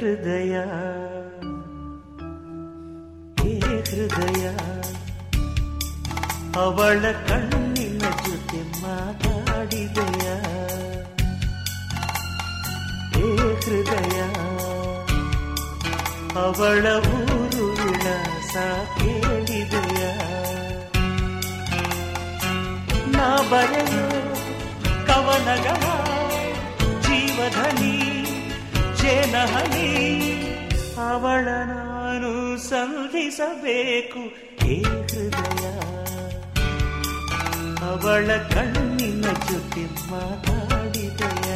ಹೃದಯ ಏ ಹೃದಯ ಅವಳ ಕಣ್ಣಿನ ಜೊತೆ ಮಾತಾಡಿದೆಯ ಏ ಹೃದಯ ಅವಳ ಊರು ವಿಳಾಸ ಕೇಳಿದೆಯ ನಾ ಬರೆಯೋ ಕವನಗಳ ಜೀವಧನಿ ಜೇನಹನಿ ಅವಳ ನಾನು ಸಂಧಿಸಬೇಕು ಏ ಹೃದಯ ಅವಳ ಕಣ್ಣಿನ ಜೊತೆ ಮಾತಾಡಿದೆಯ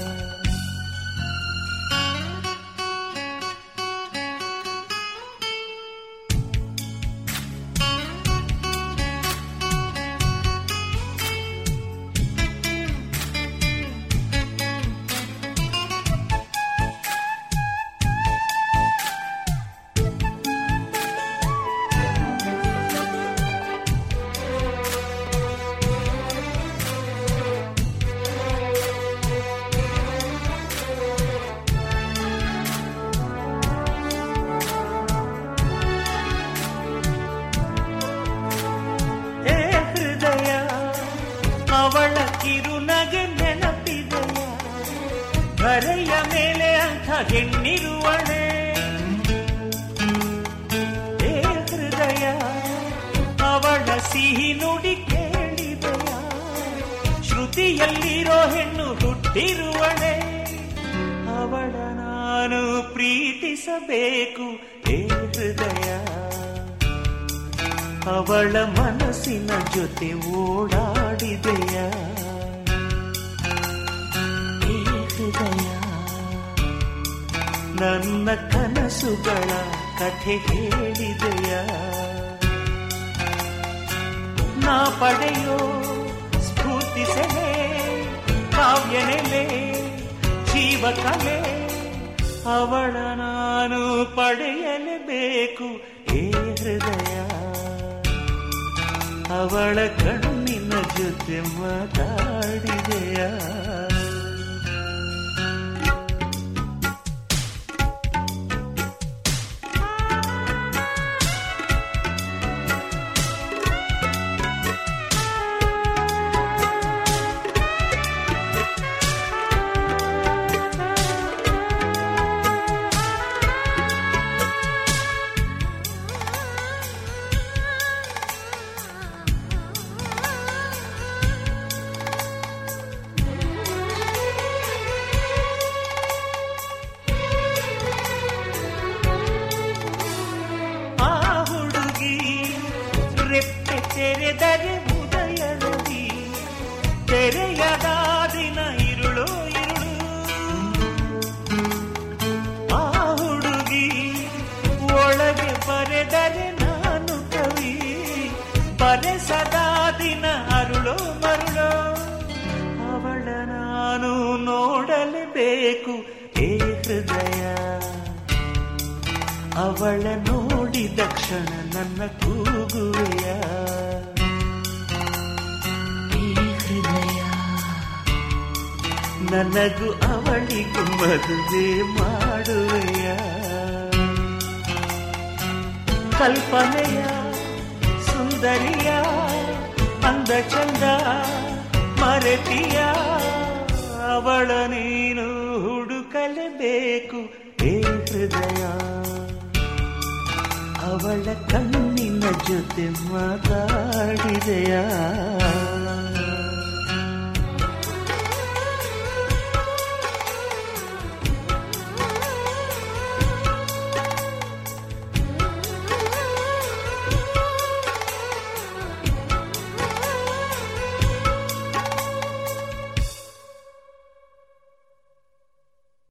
ಏ ಹೃದಯ ಅವಳ ಕಿರುನಗೆ ನೆನಪಿದೆಯ ಬರೆಯ ಮೇಲೆ ಅಂಥ ಹೆಣ್ಣಿರುವಳೆ ಏ ಹೃದಯ ಅವಳ ಸಿಹಿ ನುಡಿ ಕೇಳಿದೆಯ ಶ್ರುತಿಯಲ್ಲಿರೋ ಹೆಣ್ಣು ಹುಟ್ಟಿರುವಳೆ ಅವಳ ನಾನು ಪ್ರೀತಿಸಬೇಕು ಏ ಹೃದಯ ಅವಳ ಮನಸ್ಸಿನ ಜೊತೆ ಓಡಾಡಿದೆಯ ಈ ಹೃದಯ ನನ್ನ ಕನಸುಗಳ ಕಥೆ ಹೇಳಿದೆಯ ನಾ ಪಡೆಯೋ ಸ್ಫೂರ್ತಿ ಸೆಲೆ ಕಾವ್ಯ ನೆಲೆ ಜೀವ ಕಲೆ ಅವಳ ನಾನು ಪಡೆಯಲೇಬೇಕು ಏ ಹೃದಯ ಅವಳ ಕಣ್ಣಿನ ಜೊತೆ ಮಾತಾಡಿದೆಯ ಆ ಹುಡುಗಿ ರೆಪ್ಪೆ ತೆರೆದರೆ ಉದಯದಿ ತೆರೆಯದ ದಿನ ಇರುಳು ಇರುಳು ಆ ಹುಡುಗಿ ಒಳಗೆ ಬರೆದರೆ ನಾನು ಕವಿ ಬರೆಸದ ದಿನ ಅರುಳು ಮರುಳು ಅವಳ ನಾನು ನೋಡಲೇಬೇಕು ಏ ಹೃದಯ ಅವಳ ನೋಡಿದ ಕ್ಷಣ ನನ್ನ ಕೂಗುವೆಯ ಈ ಹೃದಯ ನನಗೂ ಅವಳಿಗೂ ಮದುವೆ ಮಾಡುವೆಯ ಕಲ್ಪನೆಯ ಸುಂದರಿಯ ಅಂದ ಚಂದ ಮರೆತಿಯ ಅವಳ ನೀನು ಹುಡುಕಲೇಬೇಕು ಏ ಹೃದಯ ಅವಳ ಕಣ್ಣಿನ ಜೊತೆ ಮಾತಾಡಿದೆಯಾ